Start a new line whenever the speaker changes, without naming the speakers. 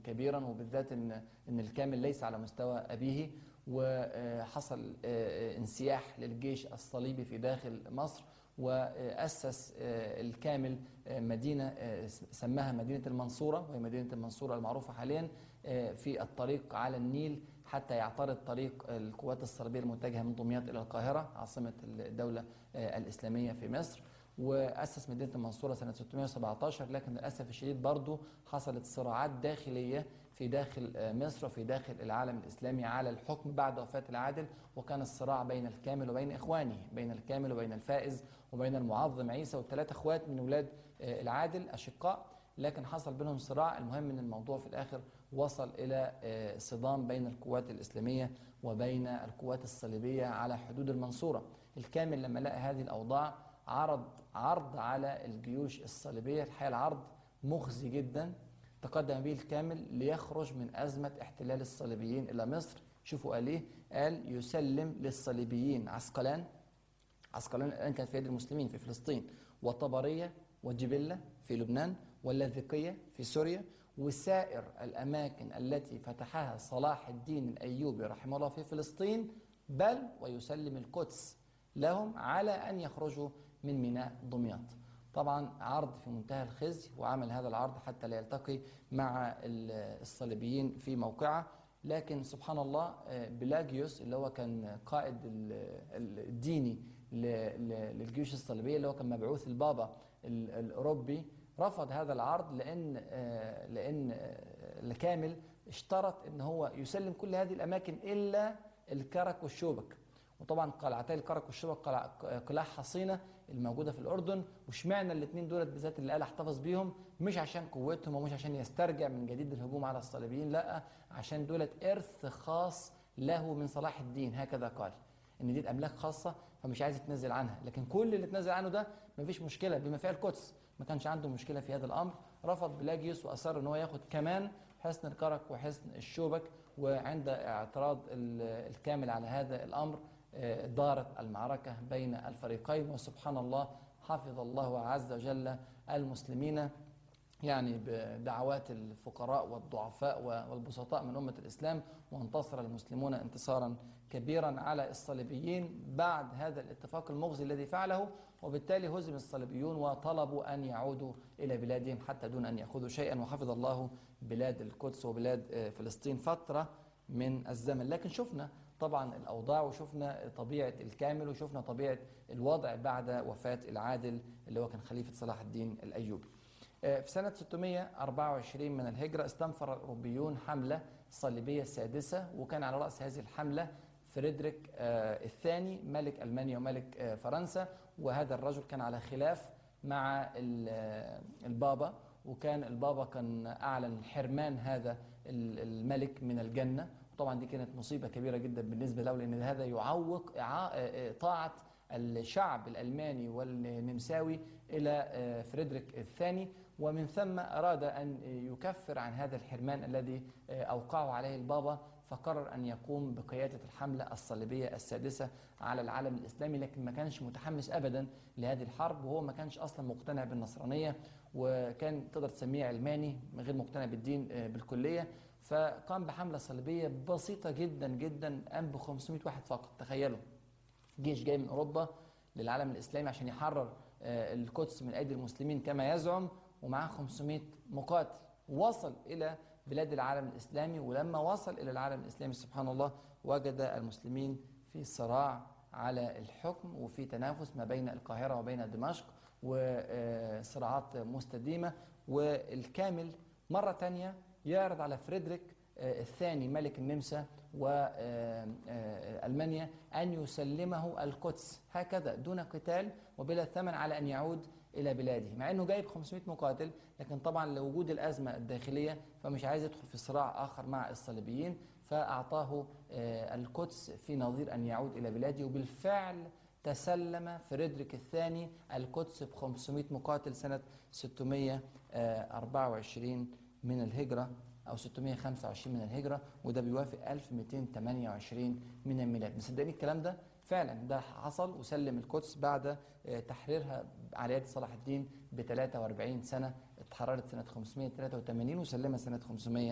كبيرا وبالذات ان ان الكامل ليس على مستوى ابيه وحصل انسياح للجيش الصليبي في داخل مصر وأسس الكامل مدينة سماها مدينة المنصورة وهي مدينة المنصورة المعروفة حاليا في الطريق على النيل حتى يعترض طريق القوات الصليبية المتجهة من دمياط إلى القاهرة عاصمة الدولة الإسلامية في مصر وأسس مدينة المنصورة سنة 617 لكن للأسف الشديد برضو حصلت صراعات داخلية في داخل مصر وفي داخل العالم الإسلامي على الحكم بعد وفاة العادل وكان الصراع بين الكامل وبين إخوانه بين الكامل وبين الفائز وبين المعظم عيسى والثلاثة أخوات من أولاد العادل أشقاء لكن حصل بينهم صراع المهم ان الموضوع في الاخر وصل الى صدام بين القوات الاسلاميه وبين القوات الصليبيه على حدود المنصوره الكامل لما لقى هذه الاوضاع عرض عرض على الجيوش الصليبيه الحقيقه العرض مخزي جدا تقدم به الكامل ليخرج من ازمه احتلال الصليبيين الى مصر شوفوا قال ايه قال يسلم للصليبيين عسقلان عسقلان الان كانت في يد المسلمين في فلسطين وطبريه وجبله في لبنان واللاذقيه في سوريا وسائر الاماكن التي فتحها صلاح الدين الايوبي رحمه الله في فلسطين بل ويسلم القدس لهم على ان يخرجوا من ميناء دمياط. طبعا عرض في منتهى الخزي وعمل هذا العرض حتى لا يلتقي مع الصليبيين في موقعه لكن سبحان الله بلاجيوس اللي هو كان قائد الديني للجيوش الصليبيه اللي هو كان مبعوث البابا الاوروبي رفض هذا العرض لان لان الكامل اشترط ان هو يسلم كل هذه الاماكن الا الكرك والشوبك وطبعا قلعتي الكرك والشوبك قلاع حصينه الموجوده في الاردن واشمعنى الاثنين دولت بالذات اللي قال احتفظ بيهم مش عشان قوتهم ومش عشان يسترجع من جديد الهجوم على الصليبيين لا عشان دولت ارث خاص له من صلاح الدين هكذا قال ان دي املاك خاصه فمش عايز يتنازل عنها لكن كل اللي اتنازل عنه ده مفيش مشكله بما فيها القدس ما كانش عنده مشكله في هذا الامر رفض بلاجيوس واصر ان هو ياخد كمان حصن الكرك وحصن الشوبك وعند اعتراض الكامل على هذا الامر دارت المعركه بين الفريقين وسبحان الله حفظ الله عز وجل المسلمين يعني بدعوات الفقراء والضعفاء والبسطاء من أمة الإسلام وانتصر المسلمون انتصارا كبيرا على الصليبيين بعد هذا الاتفاق المغزي الذي فعله وبالتالي هزم الصليبيون وطلبوا أن يعودوا إلى بلادهم حتى دون أن يأخذوا شيئا وحفظ الله بلاد القدس وبلاد فلسطين فترة من الزمن لكن شفنا طبعا الأوضاع وشفنا طبيعة الكامل وشفنا طبيعة الوضع بعد وفاة العادل اللي هو كان خليفة صلاح الدين الأيوبي في سنة 624 من الهجرة استنفر الأوروبيون حملة صليبية سادسة وكان على رأس هذه الحملة فريدريك الثاني ملك ألمانيا وملك فرنسا وهذا الرجل كان على خلاف مع البابا وكان البابا كان أعلن حرمان هذا الملك من الجنة طبعا دي كانت مصيبة كبيرة جدا بالنسبة له لأن هذا يعوق طاعة الشعب الألماني والنمساوي إلى فريدريك الثاني ومن ثم أراد أن يكفر عن هذا الحرمان الذي أوقعه عليه البابا فقرر أن يقوم بقيادة الحملة الصليبية السادسة على العالم الإسلامي لكن ما كانش متحمس أبدا لهذه الحرب وهو ما كانش أصلا مقتنع بالنصرانية وكان تقدر تسميه علماني غير مقتنع بالدين بالكلية فقام بحملة صليبية بسيطة جدا جدا قام ب 500 واحد فقط تخيلوا جيش جاي من اوروبا للعالم الاسلامي عشان يحرر القدس من ايدي المسلمين كما يزعم ومعاه 500 مقاتل وصل الى بلاد العالم الاسلامي ولما وصل الى العالم الاسلامي سبحان الله وجد المسلمين في صراع على الحكم وفي تنافس ما بين القاهره وبين دمشق وصراعات مستديمه والكامل مره ثانيه يعرض على فريدريك الثاني ملك النمسا وألمانيا أن يسلمه القدس هكذا دون قتال وبلا ثمن على أن يعود إلى بلاده مع أنه جايب 500 مقاتل لكن طبعا لوجود الأزمة الداخلية فمش عايز يدخل في صراع آخر مع الصليبيين فأعطاه القدس في نظير أن يعود إلى بلاده وبالفعل تسلم فريدريك الثاني القدس ب 500 مقاتل سنة 624 من الهجرة أو 625 من الهجرة وده بيوافق 1228 من الميلاد مصدقين الكلام ده؟ فعلا ده حصل وسلم القدس بعد تحريرها على يد صلاح الدين ب 43 سنة اتحررت سنة 583 وسلمها سنة 500